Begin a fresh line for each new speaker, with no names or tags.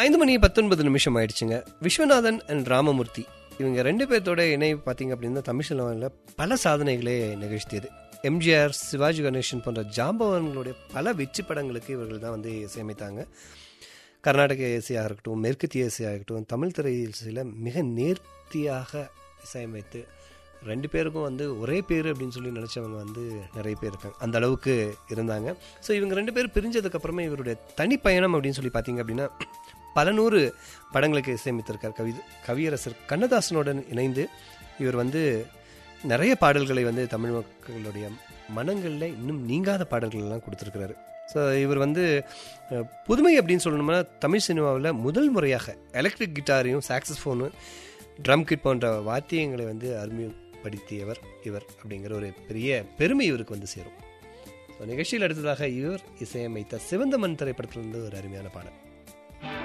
ஐந்து மணி பத்தொன்பது நிமிஷம் ஆயிடுச்சுங்க விஸ்வநாதன் அண்ட் ராமமூர்த்தி இவங்க ரெண்டு பேர்த்தோட இணைவு பார்த்தீங்க அப்படின்னா தமிழ் சினிமாவில் பல சாதனைகளே நிகழ்த்தியது எம்ஜிஆர் சிவாஜி கணேசன் போன்ற ஜாம்பவன்களுடைய பல வெற்றி படங்களுக்கு இவர்கள் தான் வந்து இசையமைத்தாங்க கர்நாடக இசையாக இருக்கட்டும் மேற்கத்திய இசையாக இருக்கட்டும் தமிழ் திரை இசையில் மிக நேர்த்தியாக இசையமைத்து ரெண்டு பேருக்கும் வந்து ஒரே பேர் அப்படின்னு சொல்லி நினச்சவங்க வந்து நிறைய பேர் இருக்காங்க அந்த அளவுக்கு இருந்தாங்க ஸோ இவங்க ரெண்டு பேர் பிரிஞ்சதுக்கப்புறமே இவருடைய தனிப்பயணம் அப்படின்னு சொல்லி பார்த்தீங்க அப்படின்னா பல நூறு படங்களுக்கு இசையமைத்திருக்கார் கவி கவியரசர் கண்ணதாசனுடன் இணைந்து இவர் வந்து நிறைய பாடல்களை வந்து தமிழ் மக்களுடைய மனங்களில் இன்னும் நீங்காத பாடல்கள் எல்லாம் கொடுத்துருக்கிறாரு ஸோ இவர் வந்து அஹ், புதுமை அப்படின்னு சொல்லணும்னா தமிழ் சினிமாவில் முதல் முறையாக எலக்ட்ரிக் கிட்டாரையும் சாக்ஸஸ்ஃபோனும் ட்ரம் கிட் போன்ற வாத்தியங்களை வந்து அறிமுகப்படுத்தியவர் இவர் அப்படிங்கிற ஒரு பெரிய பெருமை இவருக்கு வந்து சேரும் ஸோ நிகழ்ச்சியில் அடுத்ததாக இவர் இசையமைத்த சிவந்த மண் திரைப்படத்திலிருந்து ஒரு அருமையான பாடல்